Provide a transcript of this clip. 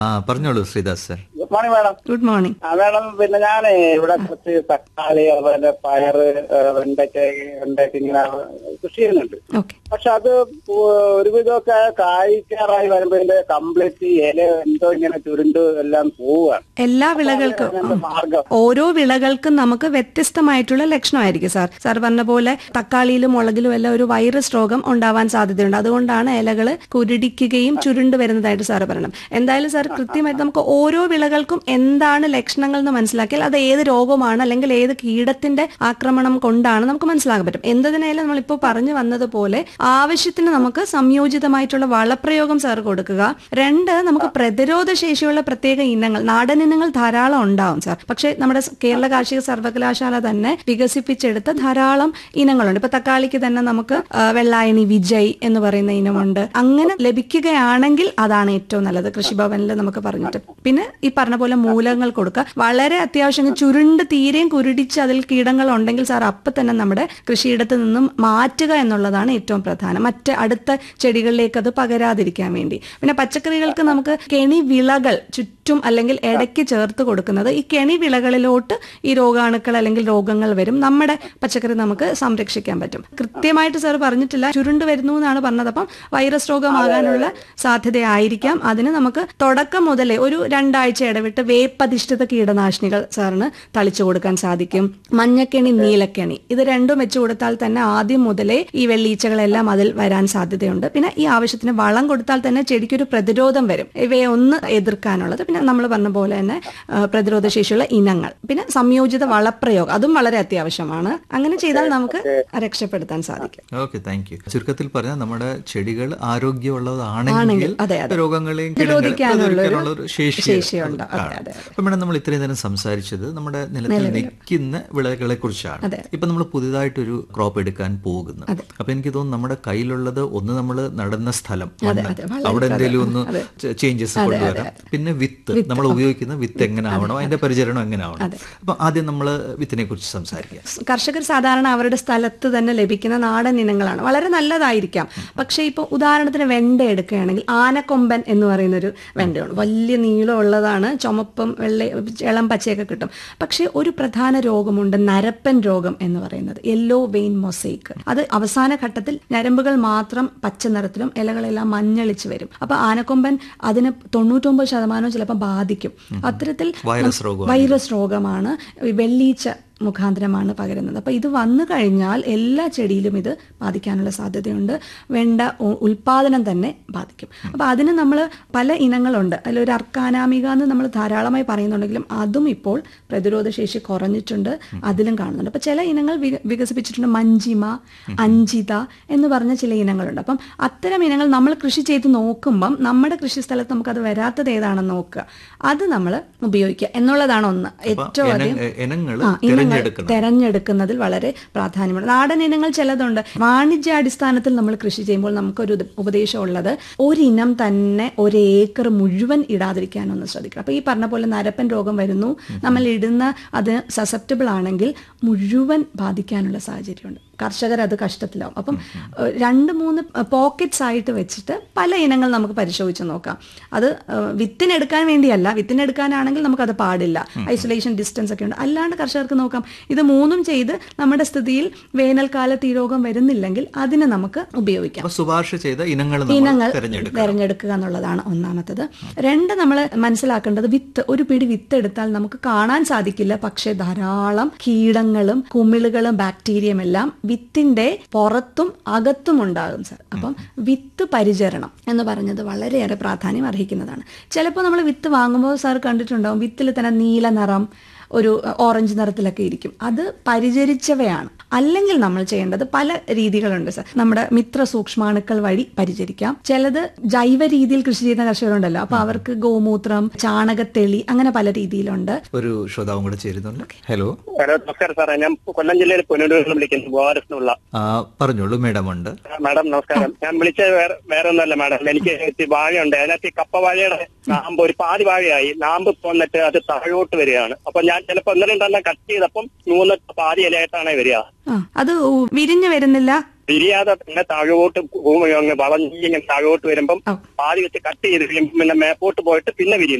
ആ പറഞ്ഞോളൂ Sreedas sir good morning madam good morning ആ മാഡം പിന്നെ ഞാൻ ഇവിടെ കുറച്ച് തക്കാളി അതുപോലെ പയറ് ഏഹ്, വെണ്ടയ്ക്ക വെണ്ടയ്ക്ക ഇങ്ങനെ കൃഷി ചെയ്യുന്നുണ്ട് ഓക്കെ പക്ഷെ അത് പൂ- ഒരുവിധമൊക്കെ കായ്ക്കാറായി വരുമ്പോ ഇതിന്റെ കംപ്ലീറ്റ് ഇല എന്തോ ഇങ്ങനെ ചുരുണ്ട് എല്ലാം പോവുകയാണ് എല്ലാ വിളകൾക്കും അതിനെന്ത് മാർഗം ഓരോ വിളകൾക്കും നമുക്ക് വ്യത്യസ്തമായിട്ടുള്ള ലക്ഷണമായിരിക്കും സാർ സാർ പറഞ്ഞ പോലെ തക്കാളിയിലും മുളകിലും എല്ലാം ഒരു വൈറസ് രോഗം ഉണ്ടാവാൻ സാധ്യതയുണ്ട് അതുകൊണ്ടാണ് ഇലകൾ കുരുടിക്കുകയും ചുരുണ്ട് വരുന്നതായിട്ട് സാർ പറയണം എന്തായാലും സാർ കൃത്യമായിട്ട് നമുക്ക് ഓരോ വിളകൾക്കും എന്താണ് ലക്ഷണങ്ങൾ എന്ന് മനസ്സിലാക്കിയാൽ അത് ഏത് രോഗമാണ് അല്ലെങ്കിൽ ഏത് കീടത്തിന്റെ ആക്രമണം കൊണ്ടാണ് നമുക്ക് മനസ്സിലാക്കാൻ പറ്റും എന്തിനായാലും നമ്മളിപ്പോൾ പറഞ്ഞു വന്നതുപോലെ ആവശ്യത്തിന് നമുക്ക് സംയോജിതമായിട്ടുള്ള വളപ്രയോഗം സാർ കൊടുക്കുക രണ്ട് നമുക്ക് പ്രതിരോധ ശേഷിയുള്ള പ്രത്യേക ഇനങ്ങൾ നാടൻ ഇനങ്ങൾ ധാരാളം ഉണ്ടാവും സാർ പക്ഷേ നമ്മുടെ സ് കേരള കാർഷിക സർവകലാശാല തന്നെ വികസിപ്പിച്ചെടുത്ത ധാരാളം ഇനങ്ങളുണ്ട് ഇപ്പൊ തക്കാളിക്ക് തന്നെ നമുക്ക് ആ, വെള്ളായണി വിജയ് എന്ന് പറയുന്ന ഇനമുണ്ട് അങ്ങനെ ലഭിക്കുകയാണെങ്കിൽ അതാണ് ഏറ്റവും നല്ലത് കൃഷിഭവനിൽ നമുക്ക് പറഞ്ഞിട്ട് പിന്നെ ഈ പറഞ്ഞ പോലെ മൂലകങ്ങൾ കൊടുക്കുക വളരെ അത്യാവശ്യം ചുരുണ്ട് തീരെയും കുരുടിച്ച് അതിൽ കീടങ്ങൾ ഉണ്ടെങ്കിൽ സാർ അപ്പൊ തന്നെ നമ്മുടെ കൃഷിയിടത്ത് നിന്നും മാറ്റുക എന്നുള്ളതാണ് ഏറ്റവും പ്രധാനം മറ്റ് അടുത്ത ചെടികളിലേക്ക് അത് പകരാതിരിക്കാൻ വേണ്ടി പിന്നെ പച്ചക്കറികൾക്ക് നമുക്ക് കെണി വിളകൾ ചുറ്റും അല്ലെങ്കിൽ ഇടയ്ക്ക് ചേർത്ത് കൊടുക്കുന്നത് ഈ കെണി വിളകളിലോട്ട് ഈ രോഗാണുക്കൾ അല്ലെങ്കിൽ രോഗങ്ങൾ വരും നമ്മുടെ പച്ചക്കറി നമുക്ക് സംരക്ഷിക്കാൻ പറ്റും കൃത്യമായിട്ട് സാർ പറഞ്ഞിട്ടില്ല ചുരുണ്ട് വരുന്നു എന്നാണ് പറഞ്ഞത് അപ്പം വൈറസ് രോഗമാകാനുള്ള സാധ്യതയായിരിക്കാം അതിന് നമുക്ക് തുടക്കം മുതലേ ഒരു രണ്ടാഴ്ച ഇടവിട്ട് വേപ്പധിഷ്ഠിത കീടനാശിനികൾ സാറിന് തളിച്ചു കൊടുക്കാൻ സാധിക്കും മഞ്ഞക്കെണി നീലക്കെണി ഇത് രണ്ടും വെച്ചു കൊടുത്താൽ തന്നെ ആദ്യം മുതലേ ഈ വെള്ളീച്ചകളെല്ലാം അതിൽ വരാൻ സാധ്യതയുണ്ട് പിന്നെ ഈ ആവശ്യത്തിന് വളം കൊടുത്താൽ തന്നെ ചെടിക്കൊരു പ്രതിരോധം വരും ഇവയെ ഒന്ന് എതിർക്കാനുള്ളത് പിന്നെ നമ്മൾ പറഞ്ഞ പോലെ തന്നെ ആ, പ്രതിരോധ ശേഷിയുള്ള ഇനങ്ങൾ പിന്നെ സംയോജിത വളപ്രയോഗം അതും വളരെ അത്യാവശ്യമാണ് അങ്ങനെ ചെയ്താൽ നമുക്ക് രക്ഷപ്പെടുത്താൻ സാധിക്കും ഓക്കെ താങ്ക് യു ചുരുക്കത്തിൽ പറഞ്ഞാൽ നമ്മുടെ ചെടികൾ ആണെങ്കിൽ, ആരോഗ്യമുള്ളതാണെങ്കിൽ അതെ, അതെ. രോഗങ്ങളെയും കീടങ്ങളെയും പ്രതിരോധിക്കാനുള്ള ഒരു പ്രതിരോധിക്കാനുള്ള ഒരു ശേഷി ശേഷിയുണ്ട്. അതെ, കാണും. അതെ, അപ്പൊ മേഡം നമ്മൾ ഇത്രയും നേരം സംസാരിച്ചത് നമ്മുടെ നിലത്തിൽ നിൽക്കുന്ന വിളകളെ കുറിച്ചാണ് അതെ. ഇപ്പൊ നമ്മൾ പുതിയതായിട്ടൊരു ക്രോപ്പ് എടുക്കാൻ പോകുന്നു അപ്പൊ എനിക്ക് തോന്നുന്നു നമ്മുടെ കയ്യിലുള്ളത് ഒന്ന് നമ്മൾ നടന്ന സ്ഥലം മണ്ണ്. അതെ, വളരെ അവിടെ എന്തെങ്കിലും ഒന്ന് ചേഞ്ചസ് കൊണ്ടുവരാം പിന്നെ വിത്ത് നമ്മൾ ഉപയോഗിക്കുന്ന വിത്ത് എങ്ങനെ ആവണം അതിന്റെ പരിചരണം എങ്ങനെ ആവണം അപ്പൊ ആദ്യം നമ്മൾ വിത്തിനെ കുറിച്ച് സംസാരിക്കാം കർഷകർ സാധാരണ അവരുടെ സ്ഥലത്ത് തന്നെ ലഭിക്കുന്ന നാടൻ ഇനങ്ങളാണ് വളരെ നല്ലതായിരിക്കാം പക്ഷേ ഇപ്പോൾ ഉദാഹരണത്തിന് വെണ്ട എടുക്കുകയാണെങ്കിൽ ആനക്കൊമ്പൻ എന്ന് പറയുന്ന ഒരു വെണ്ടയാണ് വലിയ നീളമുള്ളതാണ് ചുമപ്പും വെള്ള ഇളം പച്ചയൊക്കെ കിട്ടും പക്ഷേ ഒരു പ്രധാന രോഗമുണ്ട് നരപ്പൻ രോഗം എന്ന് പറയുന്നത് യെല്ലോ വെയിൻ മൊസൈക്ക് അത് അവസാന ഘട്ടത്തിൽ ഞരമ്പുകൾ മാത്രം പച്ച നിറത്തിലും ഇലകളെല്ലാം മഞ്ഞളിച്ച് വരും അപ്പൊ ആനക്കൊമ്പൻ അതിന് തൊണ്ണൂറ്റൊമ്പത് ശതമാനവും ചിലപ്പോൾ ബാധിക്കും അത്തരത്തിൽ വൈറസ് രോഗം വൈറസ് രോഗമാണ് ഈ വെള്ളീച്ച മുഖാന്തരമാണ് പകരുന്നത് അപ്പോൾ ഇത് വന്നു കഴിഞ്ഞാൽ എല്ലാ ചെടിയിലും ഇത് ബാധിക്കാനുള്ള സാധ്യതയുണ്ട് വേണ്ട ഉ- ഉൽപാദനം തന്നെ ബാധിക്കും അപ്പോൾ അതിന് നമ്മൾ പല ഇനങ്ങളുണ്ട് അതിലൊരു അർക്കാനാമിക എന്ന് നമ്മൾ ധാരാളമായി പറയുന്നുണ്ടെങ്കിലും അതും ഇപ്പോൾ പ്രതിരോധ ശേഷി കുറഞ്ഞിട്ടുണ്ട് അതിലും കാണുന്നുണ്ട് അപ്പോൾ ചില ഇനങ്ങൾ വിക- വികസിപ്പിച്ചിട്ടുണ്ട് മഞ്ചിമ അഞ്ചിത എന്ന് പറഞ്ഞ ചില ഇനങ്ങളുണ്ട് അപ്പം അത്തരം ഇനങ്ങൾ നമ്മൾ കൃഷി ചെയ്ത് നോക്കുമ്പം നമ്മുടെ കൃഷി സ്ഥലത്ത് നമുക്കത് വരാത്തത് ഏതാണെന്ന് നോക്കുക അത് നമ്മൾ ഉപയോഗിക്കുക എന്നുള്ളതാണ് ഒന്ന് ഏറ്റവും അധികം ഇനങ്ങൾ ആ, ഇനങ്ങൾ തിരഞ്ഞെടുക്കണം തെരഞ്ഞെടുക്കുന്നതിൽ വളരെ പ്രാധാന്യമുണ്ട് നാടൻ ഇനങ്ങൾ ചിലതുണ്ട് വാണിജ്യാടിസ്ഥാനത്തിൽ നമ്മൾ കൃഷി ചെയ്യുമ്പോൾ നമുക്കൊരു ഉപ- ഉപദേശമുള്ളത് ഒരിനം തന്നെ ഒരേക്കർ മുഴുവൻ ഇടാതിരിക്കാനൊന്ന് ശ്രദ്ധിക്കണം അപ്പൊ ഈ പറഞ്ഞ പോലെ നരപ്പൻ രോഗം വരുന്നു നമ്മൾ ഇടുന്ന അത് സസെപ്റ്റബിൾ ആണെങ്കിൽ മുഴുവൻ ബാധിക്കാനുള്ള സാഹചര്യമുണ്ട് കർഷകർ അത് കഷ്ടത്തിലാവും അപ്പം ഏഹ്, രണ്ട് മൂന്ന് പോക്കറ്റ്സ് ആയിട്ട് വെച്ചിട്ട് പല ഇനങ്ങൾ നമുക്ക് പരിശോധിച്ച് നോക്കാം അത് ഏഹ്, വിത്തിനെടുക്കാൻ വേണ്ടിയല്ല വിത്തിനെടുക്കാനാണെങ്കിൽ നമുക്കത് പാടില്ല ഐസൊലേഷൻ ഡിസ്റ്റൻസ് ഒക്കെ ഉണ്ട് അല്ലാണ്ട് കർഷകർക്ക് നോക്കാം ഇത് മൂന്നും ചെയ്ത് നമ്മുടെ സ്ഥിതിയിൽ വേനൽക്കാലത്ത് ഈ രോഗം വരുന്നില്ലെങ്കിൽ അതിനെ നമുക്ക് ഉപയോഗിക്കാം അപ്പൊ ശുപാർശ ചെയ്ത ഇനങ്ങൾ ഇനങ്ങൾ നമ്മൾ തിരഞ്ഞെടുക്കണം തിരഞ്ഞെടുക്കുക എന്നുള്ളതാണ് ഒന്നാമത്തത് രണ്ട് നമ്മൾ മനസ്സിലാക്കേണ്ടത് വിത്ത് ഒരു പിടി വിത്ത് എടുത്താൽ നമുക്ക് കാണാൻ സാധിക്കില്ല പക്ഷേ ധാരാളം കീടങ്ങളും കുമിളുകളും ബാക്ടീരിയയും എല്ലാം വിത്തിന്റെ പുറത്തും അകത്തും ഉണ്ടാകും സാർ അപ്പം വിത്ത് പരിചരണം എന്ന് പറഞ്ഞത് വളരെയേറെ പ്രാധാന്യം അർഹിക്കുന്നതാണ് ചിലപ്പോൾ നമ്മൾ വിത്ത് വാങ്ങുമ്പോൾ സാർ കണ്ടിട്ടുണ്ടാവും വിത്തിൽ തന്നെ നീല നിറം ഒരു ഓറഞ്ച് നിറത്തിലൊക്കെ ഇരിക്കും അത് പരിചരിച്ചവയാണ് അല്ലെങ്കിൽ നമ്മൾ ചെയ്യേണ്ടത് പല രീതികളുണ്ട് സാർ നമ്മുടെ മിത്ര സൂക്ഷ്മാണുക്കൾ വഴി പരിചരിക്കാം ചിലത് ജൈവ രീതിയിൽ കൃഷി ചെയ്യുന്ന കർഷകരുണ്ടല്ലോ അപ്പൊ അവർക്ക് ഗോമൂത്രം ചാണകത്തെളി അങ്ങനെ പല രീതിയിലുണ്ട് ഒരു ശ്രോതാവും കൂടെ ചേരുന്നുണ്ട് ഹലോ ഹലോ നമസ്കാരം സാറേ ഞാൻ കൊല്ലം ജില്ലയിൽ പുനലൂരിൽ വിളിക്കുന്നു ഗോവാരസിനുള്ള ആ, പറഞ്ഞോളൂ മേഡം ഉണ്ട് മാഡം നമസ്കാരം ഞാൻ വിളിച്ചത് വേറെ വേറെ ഒന്നല്ല മാഡം എനിക്ക് ഇത്തിരി വാഴയുണ്ട് അതിനകത്ത് ഈ കപ്പ വാഴയുടെ നാമ്പ് ഒരു പാതി വാഴയായി നാമ്പ് പോന്നിട്ട് അത് താഴോട്ട് വരികയാണ് അപ്പൊ ഞാൻ ചിലപ്പോ ഒന്നും രണ്ടെണ്ണം കട്ട് ചെയ്തപ്പം മൂന്ന് പാതി ഇലയായിട്ടാണ് വരിക ആ അത് ഉ- വിരിഞ്ഞു വരുന്നില്ല വിരിയാതെ തന്നെ താഴോട്ട് ഭൂമി അങ്ങ് വളഞ്ഞിങ്ങനെ താഴോട്ട് വരുമ്പം ഓ. പാതി വെച്ച് കട്ട് ചെയ്ത് കഴിയുമ്പോൾ പിന്നെ മേപ്പോട്ട് പോയിട്ട് പിന്നെ വിരിയുന്നു